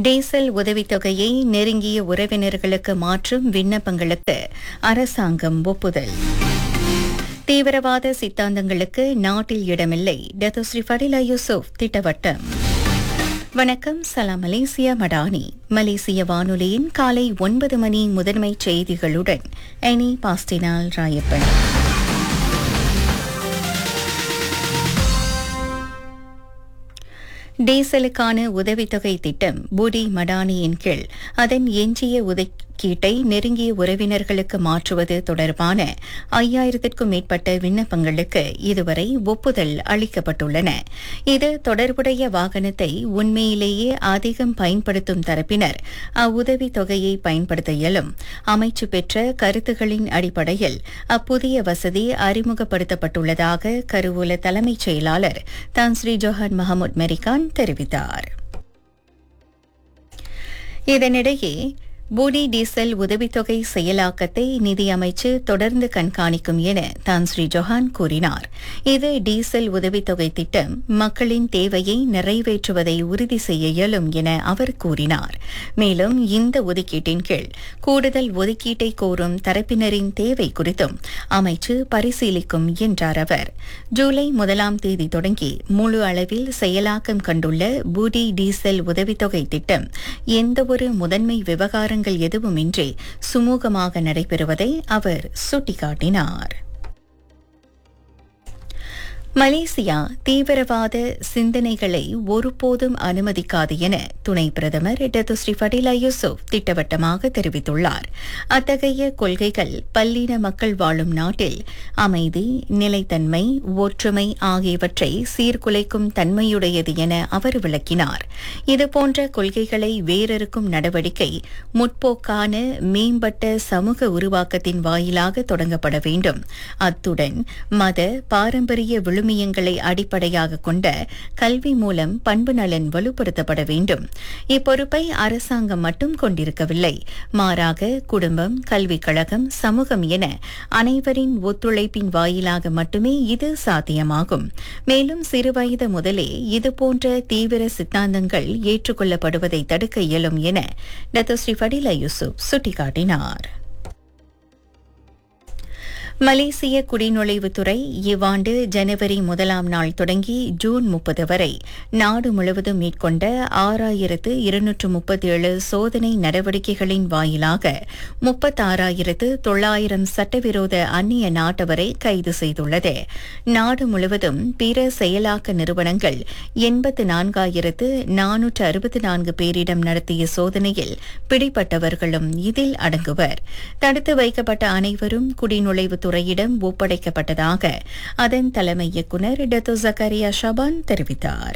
diesel உதவித்தொகையை நெருங்கிய உறவினர்களுக்கு மாற்றும் விண்ணப்பங்களுக்கு அரசாங்கம் ஒப்புதல் தீவிரவாத சித்தாந்தங்களுக்கு நாட்டில் இடமில்லை டெதோஸ்ரீ ஃபடிலா யூசுப் திட்டவட்டம் வணக்கம் சலாம் மலேசியா மடானி மலேசிய வானொலியின் காலை ஒன்பது மணி முதன்மை செய்திகளுடன் எனி பாஸ்டினால் ராயப்பன் டீசலுக்கான உதவித்தொகை திட்டம் புடி மடானியின் கீழ் அதன் எஞ்சிய ஒதுக்கீட்டை நெருங்கிய உறவினர்களுக்கு மாற்றுவது தொடர்பான ஐயாயிரத்திற்கும் மேற்பட்ட விண்ணப்பங்களுக்கு இதுவரை ஒப்புதல் அளிக்கப்பட்டுள்ளன இது தொடர்புடைய வாகனத்தை உண்மையிலேயே அதிகம் பயன்படுத்தும் தரப்பினர் அவ்வுதவி தொகையை பயன்படுத்த இயலும் அமைச்சு பெற்ற கருத்துகளின் அடிப்படையில் அப்புதிய வசதி அறிமுகப்படுத்தப்பட்டுள்ளதாக கருவூல தலைமைச் செயலாளர் தான் ஸ்ரீ ஜோஹன் மஹமூத் மெரிகான் தெரிவித்தார் இதனிடையே பூடி டீசல் உதவித்தொகை செயலாக்கத்தை நிதியமைச்சு தொடர்ந்து கண்காணிக்கும் என தான் ஸ்ரீ ஜொஹான் கூறினார் இது டீசல் உதவித்தொகை திட்டம் மக்களின் தேவையை நிறைவேற்றுவதை உறுதி செய்ய இயலும் என அவர் கூறினார் மேலும் இந்த ஒதுக்கீட்டின் கீழ் கூடுதல் ஒதுக்கீட்டை கோரும் தரப்பினரின் தேவை குறித்தும் அமைச்சு பரிசீலிக்கும் என்றார் அவர் ஜூலை முதலாம் தேதி தொடங்கி முழு அளவில் செயலாக்கம் கண்டுள்ள பூடி டீசல் உதவித்தொகை திட்டம் எந்தவொரு முதன்மை விவகாரங்கள் எதுவுமின்றி சுமூகமாக நடைபெறுவதை அவர் சுட்டிக்காட்டினார் மலேசியா தீவிரவாத சிந்தனைகளை ஒருபோதும் அனுமதிக்காது என துணை பிரதமர் டத்துஸ்ரீ ஃபடிலா யூசுப் திட்டவட்டமாக தெரிவித்துள்ளார் அத்தகைய கொள்கைகள் பல்லின மக்கள் வாழும் நாட்டில் அமைதி நிலைத்தன்மை ஒற்றுமை ஆகியவற்றை சீர்குலைக்கும் தன்மையுடையது என அவர் விளக்கினார் இதுபோன்ற கொள்கைகளை வேறறுக்கும் நடவடிக்கை முற்போக்கான மேம்பட்ட சமூக உருவாக்கத்தின் வாயிலாக தொடங்கப்பட வேண்டும் அத்துடன் மத பாரம்பரிய விழு விழுமியங்களை அடிப்படையாக கொண்ட கல்வி மூலம் பண்பு நலன் வலுப்படுத்தப்பட வேண்டும் இப்பொறுப்பை அரசாங்கம் மட்டும் கொண்டிருக்கவில்லை மாறாக குடும்பம் கல்விக் கழகம் சமூகம் என அனைவரின் ஒத்துழைப்பின் வாயிலாக மட்டுமே இது சாத்தியமாகும் மேலும் சிறுவயது முதலே இதுபோன்ற தீவிர சித்தாந்தங்கள் ஏற்றுக்கொள்ளப்படுவதை தடுக்க இயலும் என டத்தோஸ்ரீ ஃபடிலா யூசுப் சுட்டிக்காட்டினார் மலேசிய குடிநுழைவுத்துறை இவ்வாண்டு ஜனவரி முதலாம் நாள் தொடங்கி ஜூன் முப்பது வரை நாடு முழுவதும் மேற்கொண்ட ஆறாயிரத்து இருநூற்று முப்பத்தி ஏழு சோதனை நடவடிக்கைகளின் வாயிலாக முப்பத்தாறாயிரத்து தொள்ளாயிரம் சட்டவிரோத அந்நிய நாட்டவரை கைது செய்துள்ளது நாடு முழுவதும் பிற செயலாக்க நிறுவனங்கள் எண்பத்து நான்காயிரத்து நானூற்று அறுபத்தி நான்கு பேரிடம் நடத்திய சோதனையில் பிடிப்பட்டவர்களும் இதில் அடங்குவர் தடுத்து வைக்கப்பட்ட அனைவரும் குடிநுழைவு துறையிடம் ஒப்படைக்கப்பட்டதாக அதன் தலைமை இயக்குநர் டத்து ஜக்கரியா ஷபான் தெரிவித்தார்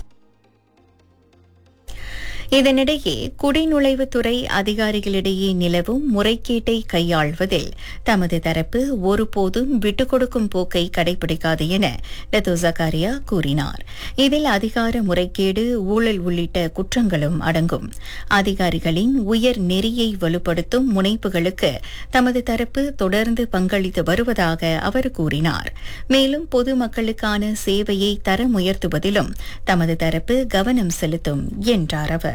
இதனிடையே குடிநுழைவுத்துறை அதிகாரிகளிடையே நிலவும் முறைகேட்டை கையாள்வதில் தமது தரப்பு ஒருபோதும் விட்டுக் கொடுக்கும் போக்கை கடைபிடிக்காது என டத்து ஜக்காரியா கூறினார் இதில் அதிகார முறைகேடு ஊழல் உள்ளிட்ட குற்றங்களும் அடங்கும் அதிகாரிகளின் உயர் நெறியை வலுப்படுத்தும் முனைப்புகளுக்கு தமது தரப்பு தொடர்ந்து பங்களித்து வருவதாக அவர் கூறினார் மேலும் பொதுமக்களுக்கான சேவையை தரம் உயர்த்துவதிலும் தமது தரப்பு கவனம் செலுத்தும் என்றார் அவர்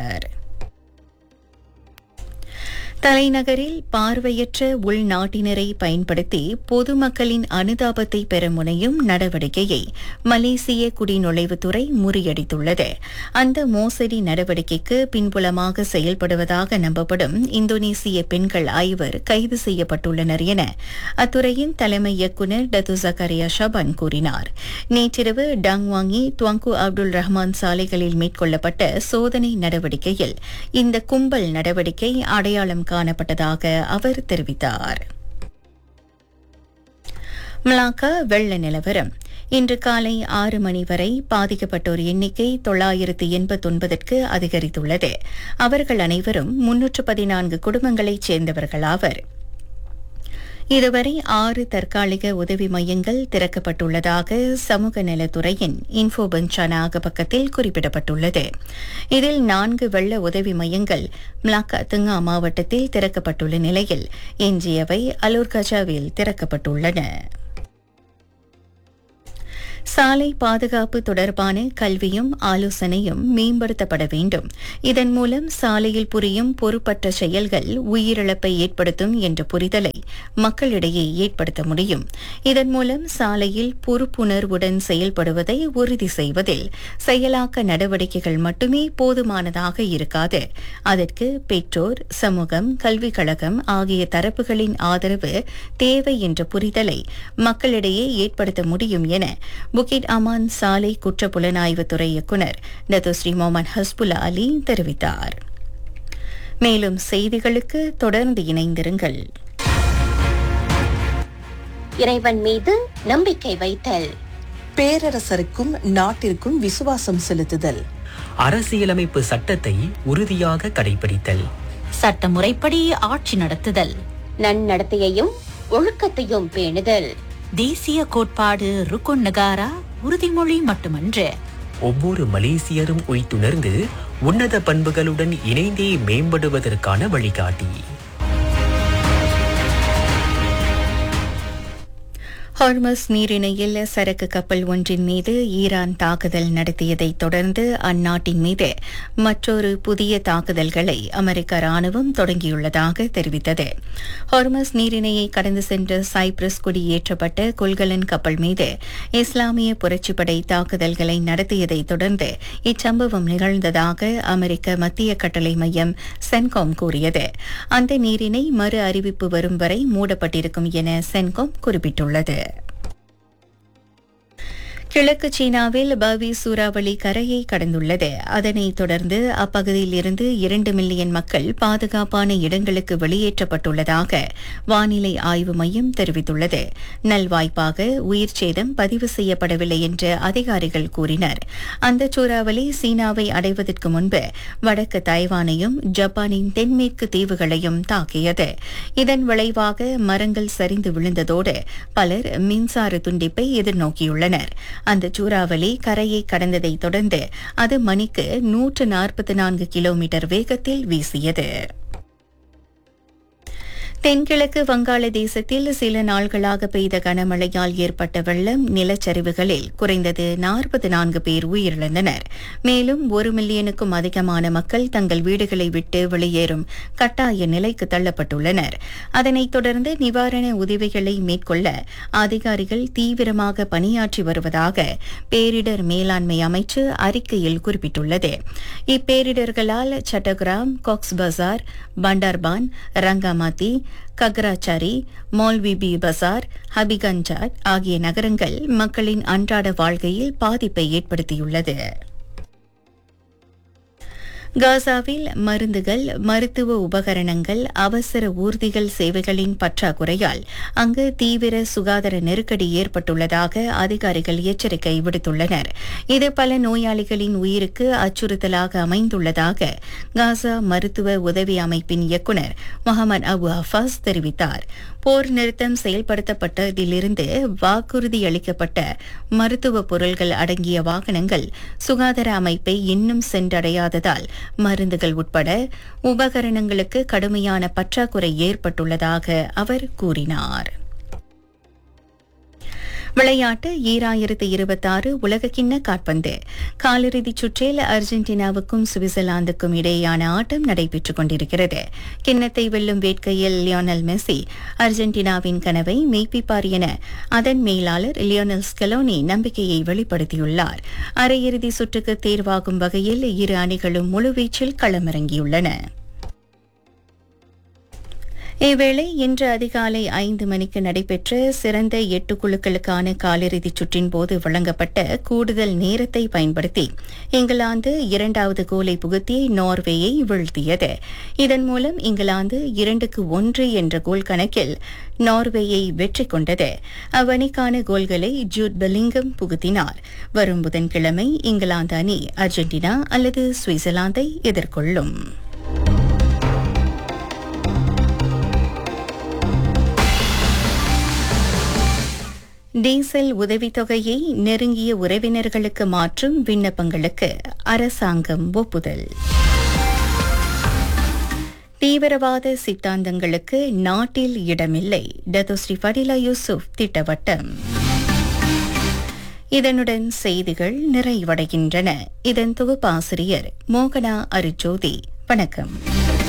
தலைநகரில் பார்வையற்ற உள்நாட்டினரை பயன்படுத்தி பொதுமக்களின் அனுதாபத்தை பெற முனையும் நடவடிக்கையை மலேசிய குடிநுழைவுத்துறை முறியடித்துள்ளது அந்த மோசடி நடவடிக்கைக்கு பின்புலமாக செயல்படுவதாக நம்பப்படும் இந்தோனேசிய பெண்கள் ஐவர் கைது செய்யப்பட்டுள்ளனர் என அத்துறையின் தலைமை இயக்குநர் டத்து ஜக்கரியா ஷபான் கூறினார் நேற்றிரவு டாங்வாங்கி துவங்கு அப்துல் ரஹ்மான் சாலைகளில் மேற்கொள்ளப்பட்ட சோதனை நடவடிக்கையில் இந்த கும்பல் நடவடிக்கை அடையாளம் காணப்பட்டதாக அவர் தெரிவித்தார் மலாக்கா வெள்ள நிலவரம் இன்று காலை ஆறு மணி வரை பாதிக்கப்பட்டோர் எண்ணிக்கை தொள்ளாயிரத்து எண்பத்தொன்பதற்கு அதிகரித்துள்ளது அவர்கள் அனைவரும் முன்னூற்று பதினான்கு குடும்பங்களைச் சேர்ந்தவர்களாவர் இதுவரை ஆறு தற்காலிக உதவி மையங்கள் திறக்கப்பட்டுள்ளதாக சமூக நலத்துறையின் இன்ஃபோ பஞ்சானாக பக்கத்தில் குறிப்பிடப்பட்டுள்ளது இதில் நான்கு வெள்ள உதவி மையங்கள் மிளாக்கா துங்கா மாவட்டத்தில் திறக்கப்பட்டுள்ள நிலையில் எஞ்சியவை அலூர் கஜாவில் திறக்கப்பட்டுள்ளன சாலை பாதுகாப்பு தொடர்பான கல்வியும் ஆலோசனையும் மேம்படுத்தப்பட வேண்டும் இதன் மூலம் சாலையில் புரியும் பொறுப்பற்ற செயல்கள் உயிரிழப்பை ஏற்படுத்தும் என்ற புரிதலை மக்களிடையே ஏற்படுத்த முடியும் இதன் மூலம் சாலையில் பொறுப்புணர்வுடன் செயல்படுவதை உறுதி செய்வதில் செயலாக்க நடவடிக்கைகள் மட்டுமே போதுமானதாக இருக்காது அதற்கு பெற்றோர் சமூகம் கல்விக் கழகம் ஆகிய தரப்புகளின் ஆதரவு தேவை என்ற புரிதலை மக்களிடையே ஏற்படுத்த முடியும் என புகிட் அமான் சாலை குற்ற புலனாய்வுத்துறை இயக்குநர் டத்துஸ்ரீ மொஹமத் ஹஸ்புல்லா அலி தெரிவித்தார் மேலும் செய்திகளுக்கு தொடர்ந்து இணைந்திருங்கள் இறைவன் மீது நம்பிக்கை வைத்தல் பேரரசருக்கும் நாட்டிற்கும் விசுவாசம் செலுத்துதல் அரசியலமைப்பு சட்டத்தை உறுதியாக கடைபிடித்தல் சட்டமுறைப்படி ஆட்சி நடத்துதல் நன்னடத்தையையும் ஒழுக்கத்தையும் பேணுதல் தேசிய கோட்பாடு ருக்குன் நகாரா உறுதிமொழி மட்டுமன்று ஒவ்வொரு மலேசியரும் உய்த்துணர்ந்து உன்னத பண்புகளுடன் இணைந்தே மேம்படுவதற்கான வழிகாட்டி ஹார்மஸ் நீரிணையில் சரக்கு கப்பல் ஒன்றின் மீது ஈரான் தாக்குதல் நடத்தியதைத் தொடர்ந்து அந்நாட்டின் மீது மற்றொரு புதிய தாக்குதல்களை அமெரிக்க ராணுவம் தொடங்கியுள்ளதாக தெரிவித்தது ஹார்மஸ் நீரிணையை கடந்து சென்ற சைப்ரஸ் குடியேற்றப்பட்ட கொள்கலன் கப்பல் மீது இஸ்லாமிய புரட்சிப்படை தாக்குதல்களை நடத்தியதைத் தொடர்ந்து இச்சம்பவம் நிகழ்ந்ததாக அமெரிக்க மத்திய கட்டளை மையம் சென்காம் கூறியது அந்த நீரிணை மறு அறிவிப்பு வரும் வரை மூடப்பட்டிருக்கும் என சென்காம் குறிப்பிட்டுள்ளது கிழக்கு சீனாவில் பவி சூறாவளி கரையை கடந்துள்ளது அதனைத் தொடர்ந்து அப்பகுதியில் இருந்து இரண்டு மில்லியன் மக்கள் பாதுகாப்பான இடங்களுக்கு வெளியேற்றப்பட்டுள்ளதாக வானிலை ஆய்வு மையம் தெரிவித்துள்ளது நல்வாய்ப்பாக உயிர் சேதம் பதிவு செய்யப்படவில்லை என்று அதிகாரிகள் கூறினர் அந்த சூறாவளி சீனாவை அடைவதற்கு முன்பு வடக்கு தைவானையும் ஜப்பானின் தென்மேற்கு தீவுகளையும் தாக்கியது இதன் விளைவாக மரங்கள் சரிந்து விழுந்ததோடு பலர் மின்சார துண்டிப்பை எதிர்நோக்கியுள்ளனர் அந்த சூறாவளி கரையை கடந்ததைத் தொடர்ந்து அது மணிக்கு நூற்று நாற்பத்தி நான்கு கிலோமீட்டர் வேகத்தில் வீசியது தென்கிழக்கு வங்காளதேசத்தில் சில நாள்களாக பெய்த கனமழையால் ஏற்பட்ட வெள்ளம் நிலச்சரிவுகளில் குறைந்தது நாற்பத்தி நான்கு பேர் உயிரிழந்தனர் மேலும் ஒரு மில்லியனுக்கும் அதிகமான மக்கள் தங்கள் வீடுகளை விட்டு வெளியேறும் கட்டாய நிலைக்கு தள்ளப்பட்டுள்ளனர் அதனைத் தொடர்ந்து நிவாரண உதவிகளை மேற்கொள்ள அதிகாரிகள் தீவிரமாக பணியாற்றி வருவதாக பேரிடர் மேலாண்மை அமைச்சு அறிக்கையில் குறிப்பிட்டுள்ளது இப்பேரிடர்களால் சட்டகிராம் காக்ஸ் பசார் பண்டார்பான் ரங்காமாத்தி கக்ராச்சாரி மௌல்விபி பசார் ஹபிகஞ்சாட் ஆகிய நகரங்கள் மக்களின் அன்றாட வாழ்க்கையில் பாதிப்பை ஏற்படுத்தியுள்ளது காசாவில் மருந்துகள் மருத்துவ உபகரணங்கள் அவசர ஊர்திகள் சேவைகளின் பற்றாக்குறையால் அங்கு தீவிர சுகாதார நெருக்கடி ஏற்பட்டுள்ளதாக அதிகாரிகள் எச்சரிக்கை விடுத்துள்ளனர் இது பல நோயாளிகளின் உயிருக்கு அச்சுறுத்தலாக அமைந்துள்ளதாக காசா மருத்துவ உதவி அமைப்பின் இயக்குநர் முகமது அபு ஹஃபாஸ் தெரிவித்தார் போர் நிறுத்தம் செயல்படுத்தப்பட்டதிலிருந்து வாக்குறுதி அளிக்கப்பட்ட மருத்துவ பொருட்கள் அடங்கிய வாகனங்கள் சுகாதார அமைப்பை இன்னும் சென்றடையாததால் மருந்துகள் உட்பட உபகரணங்களுக்கு கடுமையான பற்றாக்குறை ஏற்பட்டுள்ளதாக அவர் கூறினார் விளையாட்டு ஈராயிரத்து இருபத்தாறு உலகக்கிண்ண காற்பந்து காலிறுதிச் சுற்றில் அர்ஜென்டினாவுக்கும் சுவிட்சர்லாந்துக்கும் இடையேயான ஆட்டம் நடைபெற்றுக் கொண்டிருக்கிறது கிண்ணத்தை வெல்லும் வேட்கையில் லியோனல் மெஸ்ஸி அர்ஜென்டினாவின் கனவை மெய்ப்பிப்பார் என அதன் மேலாளர் லியோனல் ஸ்கலோனி நம்பிக்கையை வெளிப்படுத்தியுள்ளார் அரையிறுதி சுற்றுக்கு தேர்வாகும் வகையில் இரு அணிகளும் முழுவீச்சில் களமிறங்கியுள்ளன இவ்வேளை இன்று அதிகாலை ஐந்து மணிக்கு நடைபெற்ற சிறந்த எட்டு குழுக்களுக்கான காலிறுதிச் சுற்றின் போது வழங்கப்பட்ட கூடுதல் நேரத்தை பயன்படுத்தி இங்கிலாந்து இரண்டாவது கோலை புகுத்தி நார்வேயை வீழ்த்தியது இதன் மூலம் இங்கிலாந்து இரண்டுக்கு ஒன்று என்ற கோல் கணக்கில் நார்வேயை வெற்றி கொண்டது அவ்வணிக்கான கோல்களை ஜூட் பெலிங்கம் புகுத்தினார் வரும் புதன்கிழமை இங்கிலாந்து அணி அர்ஜென்டினா அல்லது சுவிட்சர்லாந்தை எதிர்கொள்ளும் டீசல் உதவித்தொகையை நெருங்கிய உறவினர்களுக்கு மாற்றும் விண்ணப்பங்களுக்கு அரசாங்கம் ஒப்புதல் தீவிரவாத சித்தாந்தங்களுக்கு நாட்டில் இடமில்லை டத்தோஸ்ரீ ஃபடிலா யூசுப் திட்டவட்டம் இதனுடன் செய்திகள் நிறைவடைகின்றன இதன் தொகுப்பாசிரியர் மோகனா அருஜோதி வணக்கம்